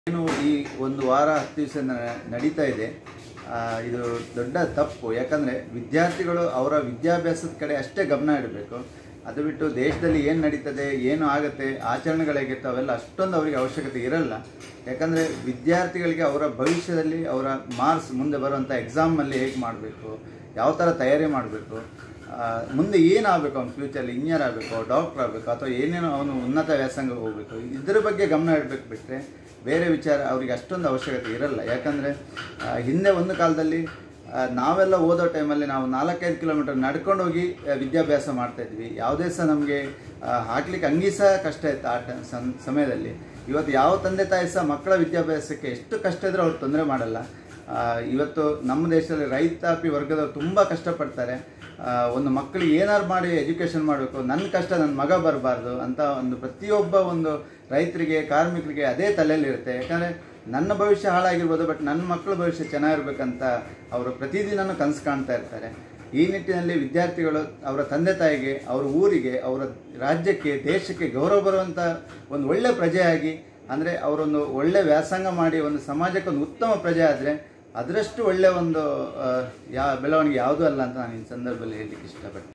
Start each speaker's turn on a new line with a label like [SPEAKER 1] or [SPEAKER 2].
[SPEAKER 1] ಏನು ಈ ಒಂದು ವಾರ ಹತ್ತು ದಿವಸ ನಡೀತಾ ಇದೆ ಆ, ಇದು ದೊಡ್ಡ ತಪ್ಪು ಯಾಕಂದರೆ ವಿದ್ಯಾರ್ಥಿಗಳು ಅವರ ವಿದ್ಯಾಭ್ಯಾಸದ ಕಡೆ ಅಷ್ಟೇ ಗಮನ ಇಡಬೇಕು ಅದು ಬಿಟ್ಟು ದೇಶದಲ್ಲಿ ಏನು ನಡೀತದೆ ಏನು ಆಗುತ್ತೆ ಆಚರಣೆಗಳಾಗಿರ್ತವೆ ಅವೆಲ್ಲ ಅಷ್ಟೊಂದು ಅವರಿಗೆ ಅವಶ್ಯಕತೆ ಇರಲ್ಲ ಯಾಕಂದರೆ ವಿದ್ಯಾರ್ಥಿಗಳಿಗೆ ಅವರ ಭವಿಷ್ಯದಲ್ಲಿ ಅವರ ಮಾರ್ಕ್ಸ್ ಮುಂದೆ ಬರುವಂಥ ಎಕ್ಸಾಮಲ್ಲಿ ಹೇಗೆ ಮಾಡಬೇಕು ಯಾವ ಥರ ತಯಾರಿ ಮಾಡಬೇಕು ಆ, ಮುಂದೆ ಏನಾಗಬೇಕು ಅವ್ನು ಫ್ಯೂಚರಲ್ಲಿ ಇಂಜಿನಿಯರ್ ಆಗಬೇಕು ಡಾಕ್ಟರ್ ಆಗಬೇಕು ಅಥವಾ ಏನೇನೋ ಅವನು ಉನ್ನತ ವ್ಯಾಸಂಗ ಹೋಗಬೇಕು ಇದ್ರ ಬಗ್ಗೆ ಗಮನ ಇಡಬೇಕು ಬಿಟ್ಟರೆ ಬೇರೆ ವಿಚಾರ ಅವರಿಗೆ ಅಷ್ಟೊಂದು ಅವಶ್ಯಕತೆ ಇರಲ್ಲ ಯಾಕಂದರೆ ಹಿಂದೆ ಒಂದು ಕಾಲದಲ್ಲಿ ಆ, ನಾವೆಲ್ಲ ಓದೋ ಟೈಮಲ್ಲಿ ನಾವು ನಾಲ್ಕೈದು ಕಿಲೋಮೀಟರ್ ನಡ್ಕೊಂಡು ಹೋಗಿ ಆ, ವಿದ್ಯಾಭ್ಯಾಸ ಮಾಡ್ತಾ ಇದ್ವಿ ಯಾವುದೇ ಸಹ ನಮಗೆ ಹಾಕ್ಲಿಕ್ಕೆ ಅಂಗಿ ಸಹ ಕಷ್ಟ ಇತ್ತು ಆ ಟ- ಸಂ- ಸಮಯದಲ್ಲಿ ಇವತ್ತು ಯಾವ ತಂದೆ ತಾಯಿ ಸಹ ಮಕ್ಕಳ ವಿದ್ಯಾಭ್ಯಾಸಕ್ಕೆ ಎಷ್ಟು ಕಷ್ಟ ಇದ್ರೂ ಅವ್ರು ತೊಂದರೆ ಮಾಡಲ್ಲ ಆ, ಇವತ್ತು ನಮ್ಮ ದೇಶದಲ್ಲಿ ರೈತಾಪಿ ವರ್ಗದವರು ತುಂಬ ಕಷ್ಟಪಡ್ತಾರೆ ಆ, ಒಂದು ಮಕ್ಕಳಿಗೆ ಏನಾರು ಮಾಡಿ ಎಜುಕೇಷನ್ ಮಾಡಬೇಕು ನನ್ನ ಕಷ್ಟ ನನ್ನ ಮಗ ಬರಬಾರ್ದು ಅಂತ ಒಂದು ಪ್ರತಿಯೊಬ್ಬ ಒಂದು ರೈತರಿಗೆ ಕಾರ್ಮಿಕರಿಗೆ ಅದೇ ತಲೆಯಲ್ಲಿರುತ್ತೆ ಯಾಕಂದರೆ ನನ್ನ ಭವಿಷ್ಯ ಹಾಳಾಗಿರ್ಬೋದು ಬಟ್ ನನ್ನ ಮಕ್ಕಳ ಭವಿಷ್ಯ ಚೆನ್ನಾಗಿರ್ಬೇಕಂತ ಅವರು ಪ್ರತಿದಿನನೂ ಕನಸು ಕಾಣ್ತಾ ಇರ್ತಾರೆ ಈ ನಿಟ್ಟಿನಲ್ಲಿ ವಿದ್ಯಾರ್ಥಿಗಳು ಅವರ ತಂದೆ ತಾಯಿಗೆ ಅವರ ಊರಿಗೆ ಅವರ ರಾಜ್ಯಕ್ಕೆ ದೇಶಕ್ಕೆ ಗೌರವ ಬರುವಂಥ ಒಂದು ಒಳ್ಳೆ ಪ್ರಜೆಯಾಗಿ ಅಂದರೆ ಅವರೊಂದು ಒಳ್ಳೆ ವ್ಯಾಸಂಗ ಮಾಡಿ ಒಂದು ಸಮಾಜಕ್ಕೆ ಒಂದು ಉತ್ತಮ ಪ್ರಜೆ ಆದರೆ ಅದರಷ್ಟು ಒಳ್ಳೆಯ ಒಂದು ಆ, ಯಾ ಬೆಳವಣಿಗೆ ಯಾವುದೂ ಅಲ್ಲ ಅಂತ ನಾನು ಈ ಸಂದರ್ಭದಲ್ಲಿ ಹೇಳಲಿಕ್ಕೆ ಇಷ್ಟಪಡ್ತೀನಿ